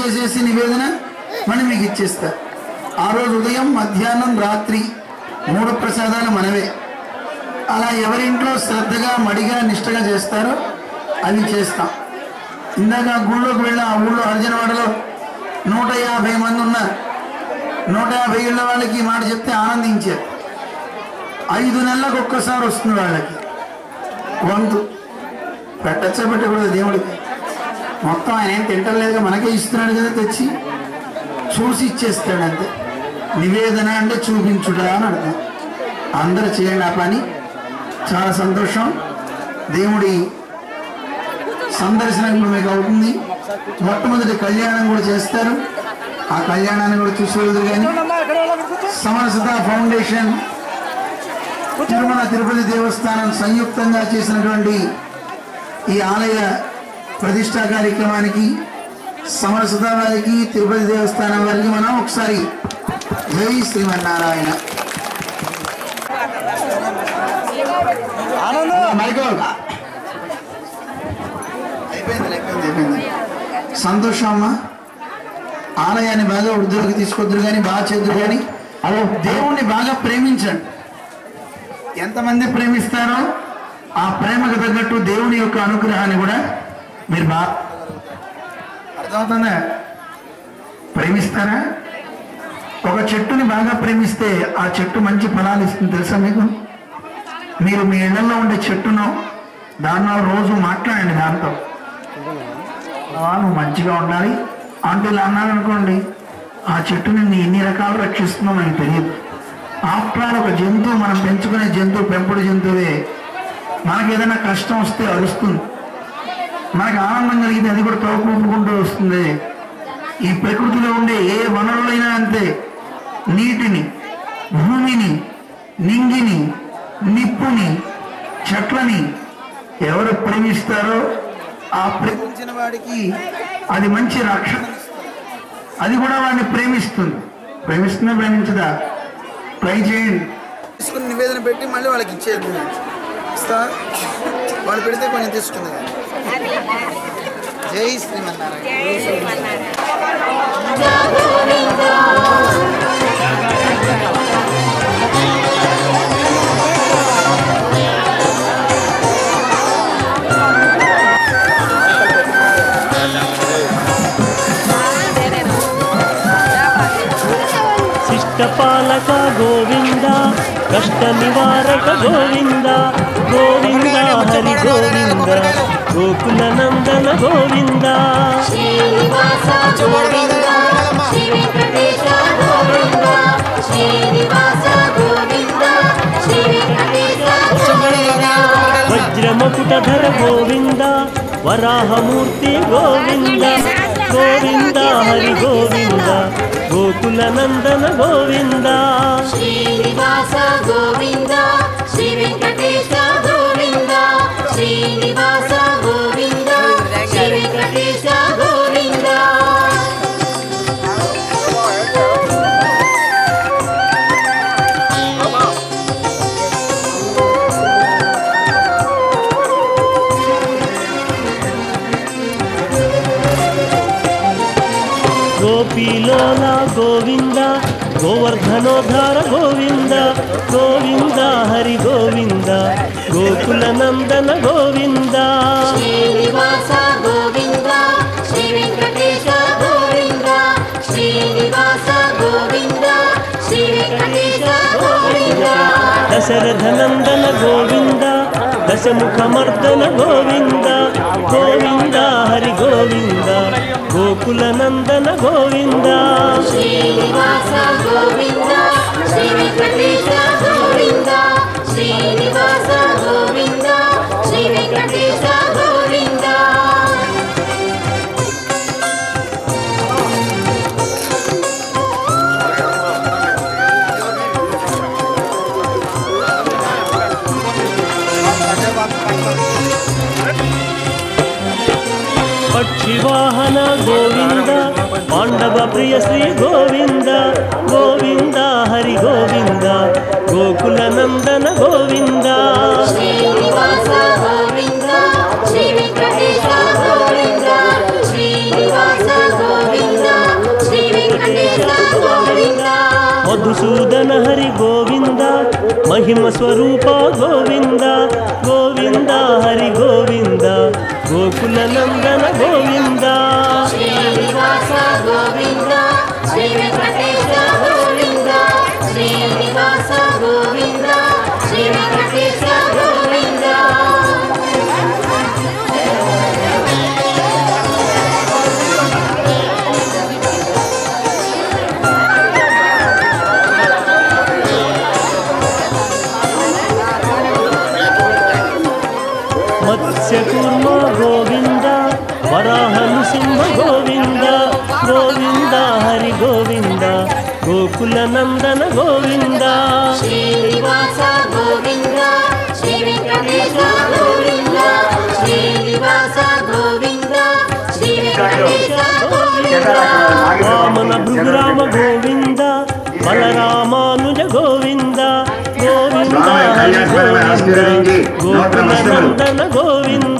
చేసేసి నివేదన మళ్ళీ మీకు ఇచ్చేస్తా ఆ రోజు ఉదయం మధ్యాహ్నం రాత్రి మూడు ప్రసాదాలు మనవే అలా ఎవరి ఇంట్లో శ్రద్ధగా మడిగా నిష్టగా చేస్తారో అవి చేస్తాం ఇందాక ఆ గుళ్ళోకి వెళ్ళి ఆ ఊళ్ళో అర్జునవాడలో నూట యాభై మంది ఉన్నారు నూట యాభై ఏళ్ళ వాళ్ళకి ఈ మాట చెప్తే ఆనందించారు ఐదు నెలలకు ఒక్కసారి వస్తుంది వాళ్ళకి వంతు పెట్టచ్చా పెట్టకూడదు దేవుడికి మొత్తం ఆయన ఏం తింటలేదుగా మనకే ఇస్తున్నాడు కదా తెచ్చి చూసి ఇచ్చేస్తాడు అంతే నివేదన అంటే చూపించుట అని అర్థం అందరూ చేయండి ఆ పని చాలా సంతోషం దేవుడి సందర్శన ఇప్పుడు మీకు అవుతుంది మొట్టమొదటి కళ్యాణం కూడా చేస్తారు ఆ కళ్యాణాన్ని కూడా చూసి వెళ్తారు కానీ సమరసత ఫౌండేషన్ తిరుమల తిరుపతి దేవస్థానం సంయుక్తంగా చేసినటువంటి ఈ ఆలయ ప్రతిష్టా కార్యక్రమానికి సమరసత వారికి తిరుపతి దేవస్థానం వారికి మనం ఒకసారి జై శ్రీమన్నారాయణ మైకో అయిపోయింది అయిపోయింది అయిపోయింది సంతోషం అమ్మా ఆలయాన్ని బాగా వృద్ధులకు తీసుకొద్దురు కానీ బాగా చేద్దరు కానీ అలా దేవుణ్ణి బాగా ప్రేమించండి ఎంతమంది ప్రేమిస్తారో ఆ ప్రేమకు తగ్గట్టు దేవుని యొక్క అనుగ్రహాన్ని కూడా మీరు బాగా అర్థమవుతుందా ప్రేమిస్తారా ఒక చెట్టుని బాగా ప్రేమిస్తే ఆ చెట్టు మంచి ఫలాలు ఇస్తుంది తెలుసా మీకు మీరు మీ ఇళ్లలో ఉండే చెట్టును దానిలో రోజు మాట్లాడండి దాంతో "ఆ, నువ్వు మంచిగా ఉండాలి అంటే ఇలా అన్నారనుకోండి ఆ చెట్టుని నీ ఎన్ని రకాలు రక్షిస్తున్నావు మనకి తెలియదు ఆఫ్టర్ ఆల్ ఒక జంతువు మనం పెంచుకునే జంతువు పెంపుడు జంతువే మనకి ఏదైనా కష్టం వస్తే అరుస్తుంది మనకి ఆనందం కలిగితే అది కూడా తోకూపుకుంటూ వస్తుంది ఈ ప్రకృతిలో ఉండే ఏ వనరులైనా అంతే నీటిని భూమిని నింగిని నిప్పుని చెట్లని ఎవరు ప్రేమిస్తారో ఆ ప్రేమించిన వాడికి అది మంచి రక్షణ అది కూడా వాడిని ప్రేమిస్తుంది ప్రేమిస్తుందా ప్రేమించదా ట్రై చేయండి తీసుకుని నివేదన పెట్టి మళ్ళీ వాళ్ళకి ఇచ్చేది ఇస్తా వాళ్ళు పెడితే కొంచెం తీసుకుంది జై శ్రీమన్నారాయణ శిష్టపాలక గోవింద కష్ట నివారక గోవింద గోవింద హరి గోవింద గోకుల నందన గోవింద శ్రీనివాస గోవింద శ్రీ వెంకటేశ గోవింద శ్రీనివాస గోవింద శ్రీ వెంకటేశ గోవింద వజ్రమకుటధర గోవింద వరాహమూర్తి గోవింద గోవింద హరి గోవింద గోకుల నందన గోవింద శ్రీనివాస గోవింద శ్రీ వెంకటేశ గోవింద శ్రీనివాస గోవింద శ్రీ వెంకటేశ గోవింద గోపీలోల గోవింద గోవర్ధనోద్ధార గోవింద గోవింద హరి గోవింద గోకుల నందన గోవింద శ్రీనివాస గోవింద శ్రీ వెంకటేశ గోవింద శ్రీనివాస గోవింద శ్రీ వెంకటేశ గోవింద దశరథ నందన గోవింద దశముఖమర్దన గోవింద గోవింద హరి గోవింద గోకుల నందన గోవింద శ్రీనివాస గోవింద శ్రీ వెంకటేశ గోవింద శ్రీనివాస గోవింద శ్రీ వెంకటేశ గోవింద పక్షివాహన గోవింద పాండవ ప్రియ శ్రీ గోవింద గోవింద హరి గోవింద గోకుల నందన గోవింద శ్రీనివాస గోవింద శ్రీ వెంకటేశ గోవింద శ్రీనివాస గోవింద మధుసూదన హరి గోవింద మహిమ స్వరూప గోవింద గోవింద హరి గోవింద గోకుల నందన గోవింద శ్రీనివాస గోవింద శ్రీ వెంకటేశ గోవింద శ్రీనివాస గోవింద శ్రీ వెంకటేశ గోవింద మత్స్యకూర్మ గోవింద వరాహ నృసింహ గోవింద గోవింద హరి గోవింద గోకుల నందన గోవింద శ్రీనివాస గోవింద శ్రీ వెంకటేశ గోవింద శ్రీనివాస గోవింద శ్రీ వెంకటేశ గోవింద వామన భృగురామ గోవింద బలరామానుజ గోవింద గోవింద హరి గోవింద గోకుల నందన గోవింద